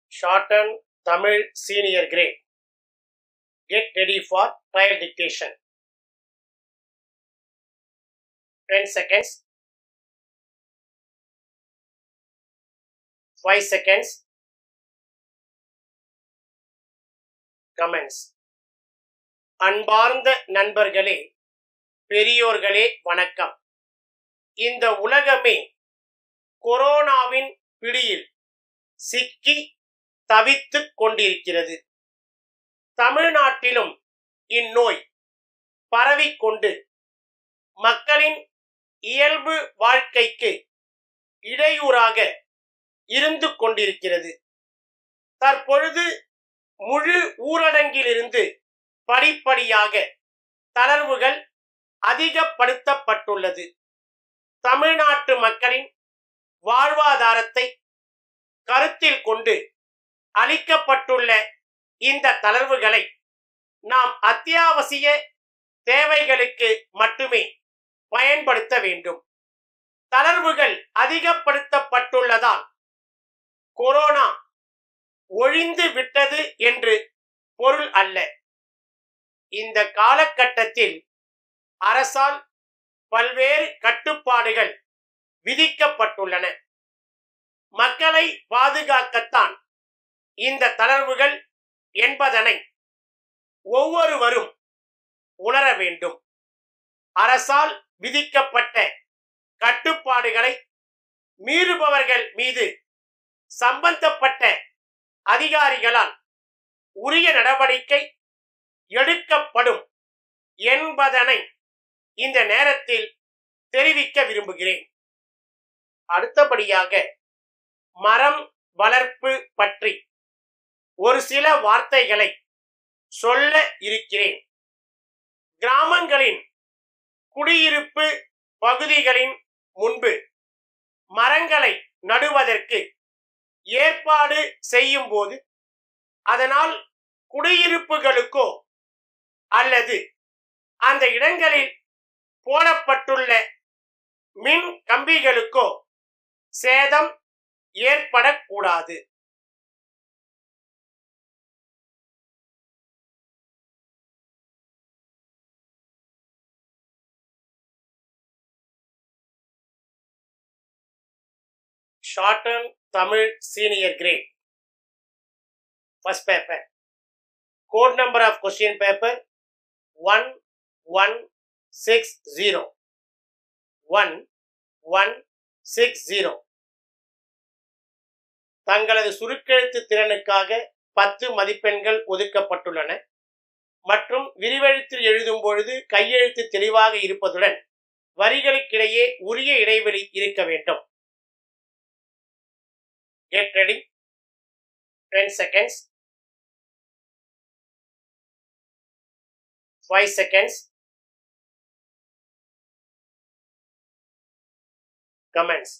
shorten Tamil senior grade. Get ready for trial dictation. 10 seconds. 5 seconds. Comments. அன்பார்ந்த நண்பர்களே பெரியோர்களே வணக்கம் இந்த உலகமே கொரோனாவின் பிடியில் சிக்கி தவித்துக் கொண்டிருக்கிறது தமிழ்நாட்டிலும் இந்நோய் பரவிக்கொண்டு மக்களின் இயல்பு வாழ்க்கைக்கு இடையூறாக இருந்து கொண்டிருக்கிறது தற்பொழுது முழு ஊரடங்கிலிருந்து படிப்படியாக தளர்வுகள் அதிகப்படுத்தப்பட்டுள்ளது தமிழ்நாட்டு மக்களின் வாழ்வாதாரத்தை கருத்தில் கொண்டு அளிக்கப்பட்டுள்ள இந்த தளர்வுகளை நாம் அத்தியாவசிய தேவைகளுக்கு மட்டுமே பயன்படுத்த வேண்டும் தளர்வுகள் அதிகப்படுத்தப்பட்டுள்ளதால் கொரோனா ஒழிந்து விட்டது என்று பொருள் அல்ல இந்த காலகட்டத்தில் அரசால் பல்வேறு கட்டுப்பாடுகள் விதிக்கப்பட்டுள்ளன மக்களை பாதுகாக்கத்தான் இந்த தளர்வுகள் என்பதனை ஒவ்வொருவரும் உணர வேண்டும் அரசால் விதிக்கப்பட்ட கட்டுப்பாடுகளை மீறுபவர்கள் மீது சம்பந்தப்பட்ட அதிகாரிகளால் உரிய நடவடிக்கை எடுக்கப்படும் என்பதனை இந்த நேரத்தில் தெரிவிக்க விரும்புகிறேன் அடுத்தபடியாக மரம் வளர்ப்பு பற்றி ஒரு சில வார்த்தைகளை சொல்ல இருக்கிறேன் கிராமங்களின் குடியிருப்பு பகுதிகளின் முன்பு மரங்களை நடுவதற்கு ஏற்பாடு செய்யும் போது அதனால் குடியிருப்புகளுக்கோ அல்லது அந்த இடங்களில் போடப்பட்டுள்ள மின் கம்பிகளுக்கோ சேதம் ஏற்படக்கூடாது shorten Tamil senior grade. First paper. Code number of question paper 1160. 1160. தங்களது சுருக்கெழுத்து திறனுக்காக பத்து மதிப்பெண்கள் ஒதுக்கப்பட்டுள்ளன மற்றும் விரிவெழுத்தில் எழுதும் பொழுது கையெழுத்து தெளிவாக இருப்பதுடன் வரிகளுக்கிடையே உரிய இடைவெளி இருக்க வேண்டும் Get ready. 10 seconds. 5 seconds. Comments.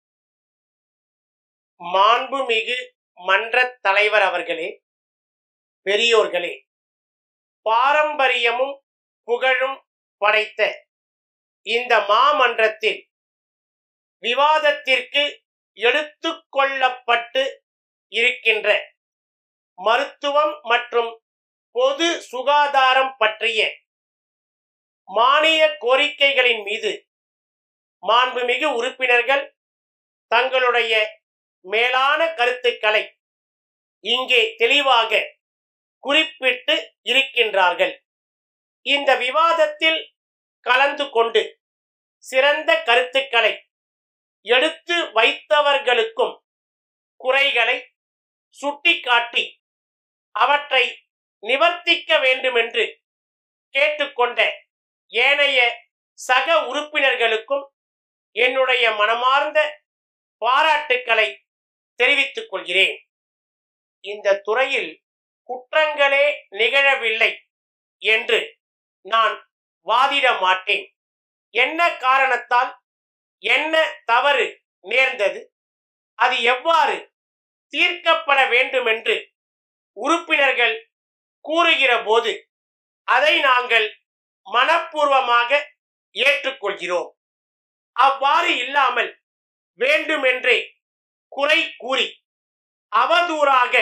மாண்புமிகு மன்றத் தலைவர் அவர்களே பெரியோர்களே பாரம்பரியமும் புகழும் படைத்த இந்த மாமன்றத்தில் விவாதத்திற்கு எடுத்துக்கொள்ளப்பட்டு இருக்கின்ற மருத்துவம் மற்றும் பொது சுகாதாரம் பற்றிய மானிய கோரிக்கைகளின் மீது மாண்புமிகு உறுப்பினர்கள் தங்களுடைய மேலான கருத்துக்களை இங்கே தெளிவாக குறிப்பிட்டு இருக்கின்றார்கள் இந்த விவாதத்தில் கலந்து கொண்டு சிறந்த கருத்துக்களை எடுத்து வைத்தவர்களுக்கும் குறைகளை சுட்டிக்காட்டி அவற்றை நிவர்த்திக்க வேண்டுமென்று கேட்டுக்கொண்ட ஏனைய சக உறுப்பினர்களுக்கும் என்னுடைய மனமார்ந்த பாராட்டுக்களை தெரிவித்துக் கொள்கிறேன் இந்த துறையில் குற்றங்களே நிகழவில்லை என்று நான் வாதிட மாட்டேன் என்ன காரணத்தால் என்ன தவறு நேர்ந்தது அது எவ்வாறு தீர்க்கப்பட வேண்டும் என்று உறுப்பினர்கள் கூறுகிற போது அதை நாங்கள் மனப்பூர்வமாக ஏற்றுக்கொள்கிறோம் அவ்வாறு இல்லாமல் வேண்டுமென்றே குறை கூறி அவதூறாக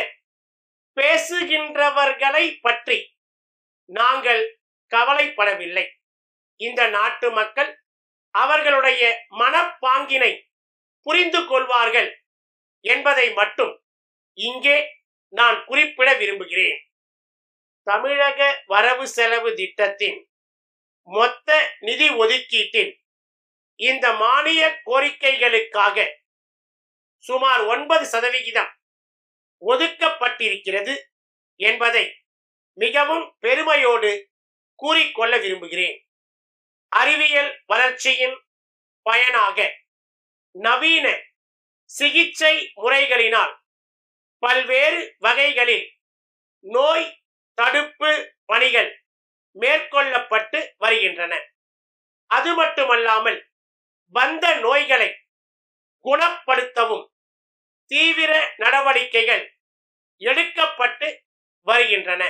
பேசுகின்றவர்களை பற்றி நாங்கள் கவலைப்படவில்லை இந்த நாட்டு மக்கள் அவர்களுடைய மனப்பாங்கினை புரிந்து கொள்வார்கள் என்பதை மட்டும் இங்கே நான் குறிப்பிட விரும்புகிறேன் தமிழக வரவு செலவு திட்டத்தின் மொத்த நிதி ஒதுக்கீட்டில் இந்த மானிய கோரிக்கைகளுக்காக சுமார் ஒன்பது சதவிகிதம் ஒதுக்கப்பட்டிருக்கிறது என்பதை மிகவும் பெருமையோடு கூறிக்கொள்ள விரும்புகிறேன் அறிவியல் வளர்ச்சியின் பயனாக நவீன சிகிச்சை முறைகளினால் பல்வேறு வகைகளில் நோய் தடுப்பு பணிகள் மேற்கொள்ளப்பட்டு வருகின்றன அது மட்டுமல்லாமல் வந்த நோய்களை குணப்படுத்தவும் தீவிர நடவடிக்கைகள் எடுக்கப்பட்டு வருகின்றன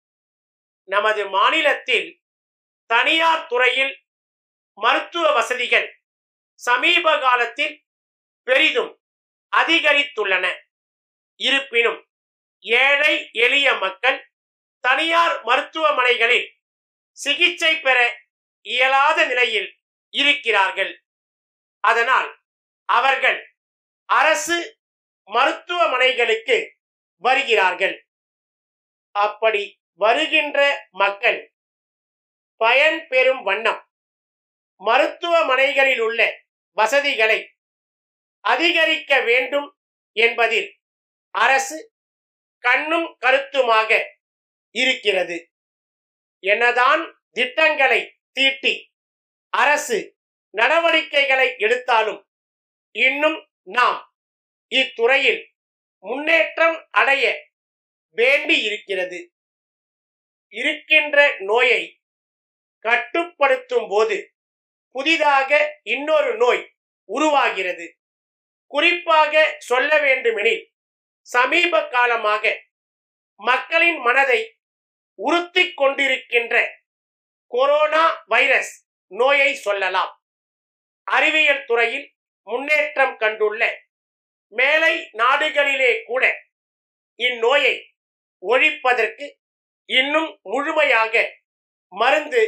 நமது மாநிலத்தில் தனியார் துறையில் மருத்துவ வசதிகள் சமீப காலத்தில் பெரிதும் அதிகரித்துள்ளன இருப்பினும் ஏழை எளிய மக்கள் தனியார் மருத்துவமனைகளில் சிகிச்சை பெற இயலாத நிலையில் இருக்கிறார்கள் அதனால் அவர்கள் அரசு மருத்துவமனைகளுக்கு வருகிறார்கள் அப்படி வருகின்ற மக்கள் பயன் பெறும் வண்ணம் மருத்துவமனைகளில் உள்ள வசதிகளை அதிகரிக்க வேண்டும் என்பதில் அரசு கண்ணும் கருத்துமாக இருக்கிறது என்னதான் திட்டங்களை தீட்டி அரசு நடவடிக்கைகளை எடுத்தாலும் இன்னும் நாம் இத்துறையில் முன்னேற்றம் அடைய வேண்டி இருக்கிறது இருக்கின்ற நோயை கட்டுப்படுத்தும் போது புதிதாக இன்னொரு நோய் உருவாகிறது குறிப்பாக சொல்ல வேண்டுமெனில் சமீப காலமாக மக்களின் மனதை உறுத்திக் கொண்டிருக்கின்ற கொரோனா வைரஸ் நோயை சொல்லலாம் அறிவியல் துறையில் முன்னேற்றம் கண்டுள்ள மேலை நாடுகளிலே கூட இந்நோயை ஒழிப்பதற்கு இன்னும் முழுமையாக மருந்து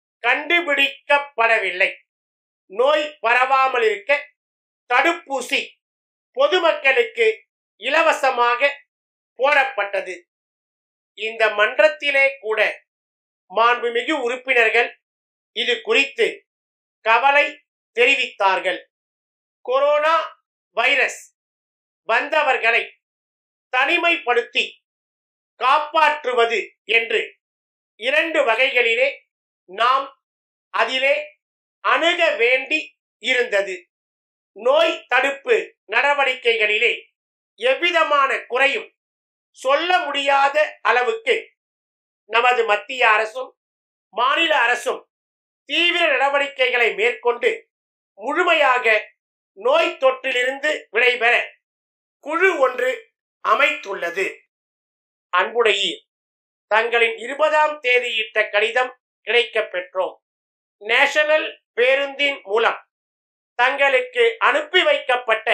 கண்டுபிடிக்கப்படவில்லை நோய் பரவாமல் இருக்க தடுப்பூசி பொதுமக்களுக்கு இலவசமாக போடப்பட்டது இந்த மன்றத்திலே கூட மாண்புமிகு உறுப்பினர்கள் இது குறித்து கவலை தெரிவித்தார்கள் கொரோனா வைரஸ் வந்தவர்களை தனிமைப்படுத்தி காப்பாற்றுவது என்று இரண்டு வகைகளிலே நாம் அதிலே அணுக வேண்டி இருந்தது நோய் தடுப்பு நடவடிக்கைகளிலே எவ்விதமான குறையும் சொல்ல முடியாத அளவுக்கு நமது மத்திய அரசும் மாநில அரசும் தீவிர நடவடிக்கைகளை மேற்கொண்டு முழுமையாக நோய் தொற்றிலிருந்து விடைபெற குழு ஒன்று அமைத்துள்ளது அன்புடையீர் தங்களின் இருபதாம் தேதியிட்ட கடிதம் கிடைக்கப் பெற்றோம் நேஷனல் பேருந்தின் மூலம் தங்களுக்கு அனுப்பி வைக்கப்பட்ட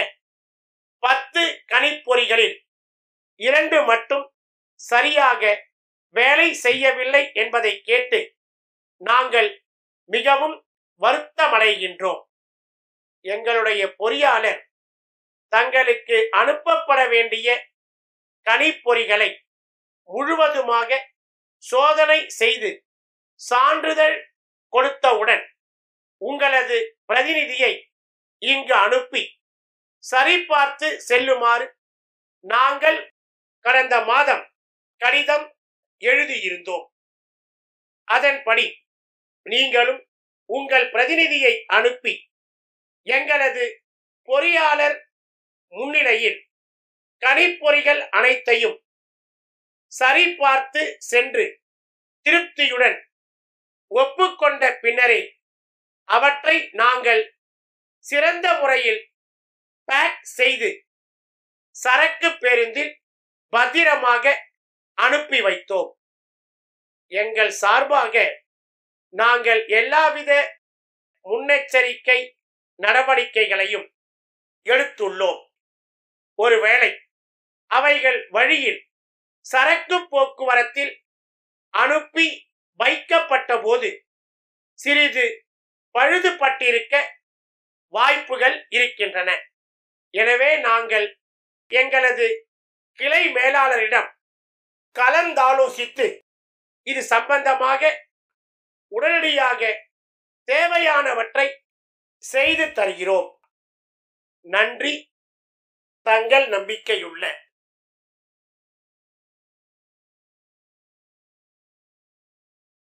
பத்து கணிப்பொறிகளில் இரண்டு மட்டும் சரியாக வேலை செய்யவில்லை என்பதை கேட்டு நாங்கள் மிகவும் வருத்தமடைகின்றோம் எங்களுடைய பொறியாளர் தங்களுக்கு அனுப்பப்பட வேண்டிய கணிப்பொறிகளை முழுவதுமாக சோதனை செய்து சான்றிதழ் கொடுத்தவுடன் உங்களது பிரதிநிதியை இங்கு அனுப்பி சரிபார்த்து செல்லுமாறு நாங்கள் கடந்த மாதம் கடிதம் எழுதியிருந்தோம் அதன்படி நீங்களும் உங்கள் பிரதிநிதியை அனுப்பி எங்களது பொறியாளர் முன்னிலையில் கணிப்பொறிகள் அனைத்தையும் சரிபார்த்து சென்று திருப்தியுடன் ஒப்புக்கொண்ட பின்னரே அவற்றை நாங்கள் சிறந்த முறையில் பேக் செய்து சரக்கு பேருந்தில் பத்திரமாக அனுப்பி வைத்தோம் எங்கள் சார்பாக நாங்கள் எல்லாவித முன்னெச்சரிக்கை நடவடிக்கைகளையும் எடுத்துள்ளோம் ஒருவேளை அவைகள் வழியில் சரக்கு போக்குவரத்தில் அனுப்பி வைக்கப்பட்ட போது சிறிது பழுதுபட்டிருக்க வாய்ப்புகள் இருக்கின்றன எனவே நாங்கள் எங்களது கிளை மேலாளரிடம் கலந்தாலோசித்து இது சம்பந்தமாக உடனடியாக தேவையானவற்றை செய்து தருகிறோம் நன்றி தங்கள் நம்பிக்கையுள்ள